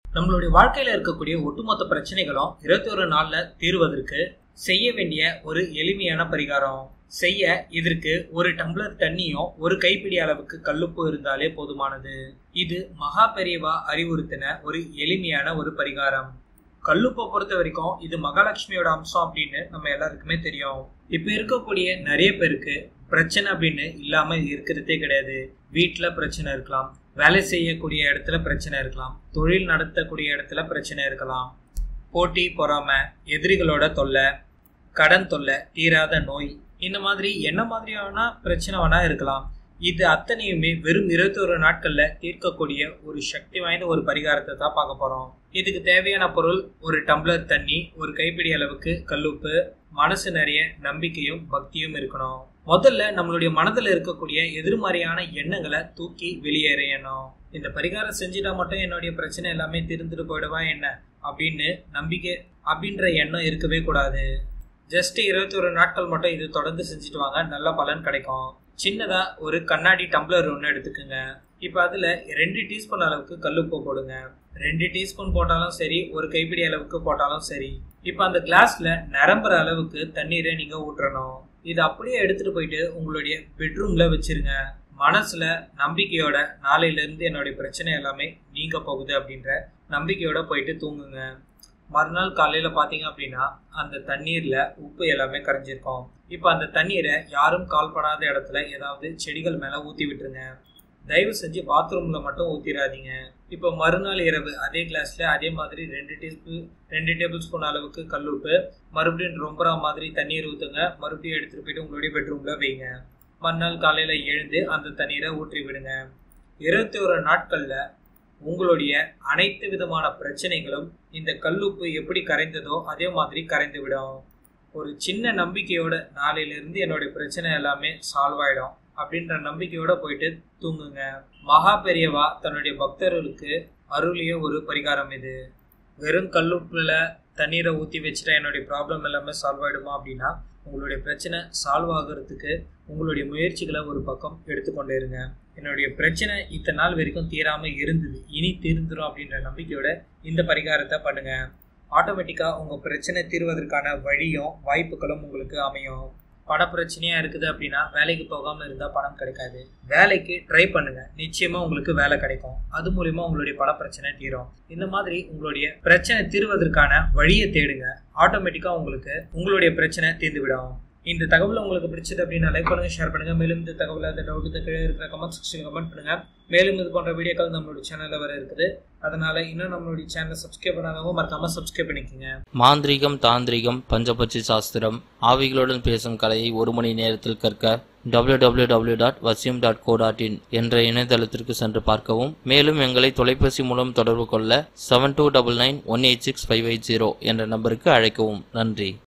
நம்மளுடைய வாழ்க்கையில இருக்கக்கூடிய ஒட்டுமொத்த பிரச்சனைகளும் இருபத்தி ஒரு நாள்ல தீர்வதற்கு செய்ய வேண்டிய ஒரு எளிமையான பரிகாரம் செய்ய இதற்கு ஒரு டம்ளர் தண்ணியும் ஒரு கைப்பிடி அளவுக்கு கல்லுப்பு இருந்தாலே போதுமானது இது மகா பெரியவா அறிவுறுத்தின ஒரு எளிமையான ஒரு பரிகாரம் கல்லுப்பை பொறுத்த வரைக்கும் இது மகாலட்சுமியோட அம்சம் அப்படின்னு நம்ம எல்லாருக்குமே தெரியும் இப்ப இருக்கக்கூடிய நிறைய பேருக்கு பிரச்சனை அப்படின்னு இல்லாம இருக்கிறதே கிடையாது வீட்டுல பிரச்சனை இருக்கலாம் வேலை செய்யக்கூடிய இடத்துல பிரச்சனை இருக்கலாம் தொழில் நடத்தக்கூடிய இடத்துல பிரச்சனை இருக்கலாம் போட்டி பொறாமை எதிரிகளோட தொல்லை கடன் தொல்லை தீராத நோய் இந்த மாதிரி என்ன மாதிரியான பிரச்சனை வேணா இருக்கலாம் இது அத்தனையுமே வெறும் இருபத்தி ஒரு நாட்கள்ல தீர்க்கக்கூடிய ஒரு சக்தி வாய்ந்த ஒரு பரிகாரத்தை தான் பார்க்க போறோம் இதுக்கு தேவையான பொருள் ஒரு டம்ளர் தண்ணி ஒரு கைப்பிடி அளவுக்கு கல்லுப்பு மனசு நிறைய நம்பிக்கையும் பக்தியும் இருக்கணும் முதல்ல நம்மளுடைய மனதில் இருக்கக்கூடிய எதிர்மறையான எண்ணங்களை தூக்கி வெளியேறணும் இந்த பரிகாரம் செஞ்சுட்டா மட்டும் என்னுடைய பிரச்சனை எல்லாமே திருந்துட்டு போயிடுவா என்ன அப்படின்னு நம்பிக்கை அப்படின்ற எண்ணம் இருக்கவே கூடாது ஜஸ்ட் இருபத்தி ஒரு நாட்கள் மட்டும் இது தொடர்ந்து செஞ்சுட்டு வாங்க நல்ல பலன் கிடைக்கும் சின்னதா ஒரு கண்ணாடி டம்ளர் ஒன்று எடுத்துக்கோங்க இப்போ அதில் ரெண்டு டீஸ்பூன் அளவுக்கு கல்லுப்பு போடுங்க ரெண்டு டீஸ்பூன் போட்டாலும் சரி ஒரு கைப்பிடி அளவுக்கு போட்டாலும் சரி இப்போ அந்த கிளாஸ்ல நிரம்புற அளவுக்கு தண்ணீரை நீங்க ஊற்றணும் இது அப்படியே எடுத்துட்டு போயிட்டு உங்களுடைய பெட்ரூம்ல வச்சிருங்க மனசுல நம்பிக்கையோட நாளையில இருந்து என்னுடைய பிரச்சனை எல்லாமே நீங்க போகுது அப்படின்ற நம்பிக்கையோட போயிட்டு தூங்குங்க மறுநாள் காலையில பாத்தீங்க அப்படின்னா அந்த தண்ணீர்ல உப்பு எல்லாமே கரைஞ்சிருக்கும் இப்போ அந்த தண்ணீரை யாரும் கால்படாத இடத்துல ஏதாவது செடிகள் மேல ஊத்தி விட்டுருங்க தயவு செஞ்சு பாத்ரூம்ல மட்டும் ஊத்திடாதீங்க இப்போ மறுநாள் இரவு அதே கிளாஸ்ல அதே மாதிரி ரெண்டு டீஸ்பூன் ரெண்டு டேபிள் ஸ்பூன் அளவுக்கு கல்லுப்பு மறுபடியும் ரொம்ப மாதிரி தண்ணீர் ஊற்றுங்க மறுபடியும் எடுத்துட்டு போயிட்டு உங்களுடைய பெட்ரூம்ல வைங்க மறுநாள் காலையில எழுந்து அந்த தண்ணீரை ஊற்றி விடுங்க இருபத்தி ஒரு நாட்கள்ல உங்களுடைய அனைத்து விதமான பிரச்சனைகளும் இந்த கல்லுப்பு எப்படி கரைந்ததோ அதே மாதிரி கரைந்து விடும் ஒரு சின்ன நம்பிக்கையோட நாளையிலிருந்து என்னுடைய பிரச்சனை எல்லாமே சால்வ் ஆயிடும் அப்படின்ற நம்பிக்கையோட போயிட்டு தூங்குங்க மகா பெரியவா தன்னுடைய பக்தர்களுக்கு அருளிய ஒரு பரிகாரம் இது வெறும் கல்லுப்புல தண்ணீரை ஊற்றி வச்சுட்டா என்னுடைய ப்ராப்ளம் எல்லாமே சால்வ் ஆகிடுமா அப்படின்னா உங்களுடைய பிரச்சனை சால்வ் ஆகிறதுக்கு உங்களுடைய முயற்சிகளை ஒரு பக்கம் எடுத்துக்கொண்டே இருங்க என்னுடைய பிரச்சனை இத்தனை நாள் வரைக்கும் தீராமல் இருந்தது இனி தீர்ந்துடும் அப்படின்ற நம்பிக்கையோட இந்த பரிகாரத்தை பண்ணுங்க ஆட்டோமேட்டிக்காக உங்கள் பிரச்சனை தீர்வதற்கான வழியும் வாய்ப்புகளும் உங்களுக்கு அமையும் பண பிரச்சனையா இருக்குது அப்படின்னா வேலைக்கு போகாம இருந்தா பணம் கிடைக்காது வேலைக்கு ட்ரை பண்ணுங்க நிச்சயமா உங்களுக்கு வேலை கிடைக்கும் அது மூலியமா உங்களுடைய பண பிரச்சனை தீரும் இந்த மாதிரி உங்களுடைய பிரச்சனை தீர்வதற்கான வழியை தேடுங்க ஆட்டோமேட்டிக்கா உங்களுக்கு உங்களுடைய பிரச்சனை தீர்ந்து விடும் இந்த தகவல் உங்களுக்கு பிடிச்சது அப்படின்னா லைக் பண்ணுங்க ஷேர் பண்ணுங்க மேலும் இந்த தகவல் அந்த டவுட் கீழே இருக்கிற கமெண்ட் செக்ஷன் கமெண்ட் பண்ணுங்க மேலும் இது போன்ற வீடியோக்கள் நம்மளுடைய சேனல்ல வர இருக்குது அதனால இன்னும் நம்மளுடைய சேனலை சப்ஸ்கிரைப் பண்ணாதவங்க மறக்காம சப்ஸ்கிரைப் பண்ணிக்கோங்க மாந்திரீகம் தாந்திரிகம் பஞ்சபட்சி சாஸ்திரம் ஆவிகளுடன் பேசும் கலையை ஒரு மணி நேரத்தில் கற்க www.vasyum.co.in டாட் வசியம் டாட் கோ டாட் இன் என்ற இணையதளத்திற்கு சென்று பார்க்கவும் மேலும் எங்களை தொலைபேசி மூலம் தொடர்பு கொள்ள seven two double nine one eight six five eight zero என்ற நம்பருக்கு அழைக்கவும் நன்றி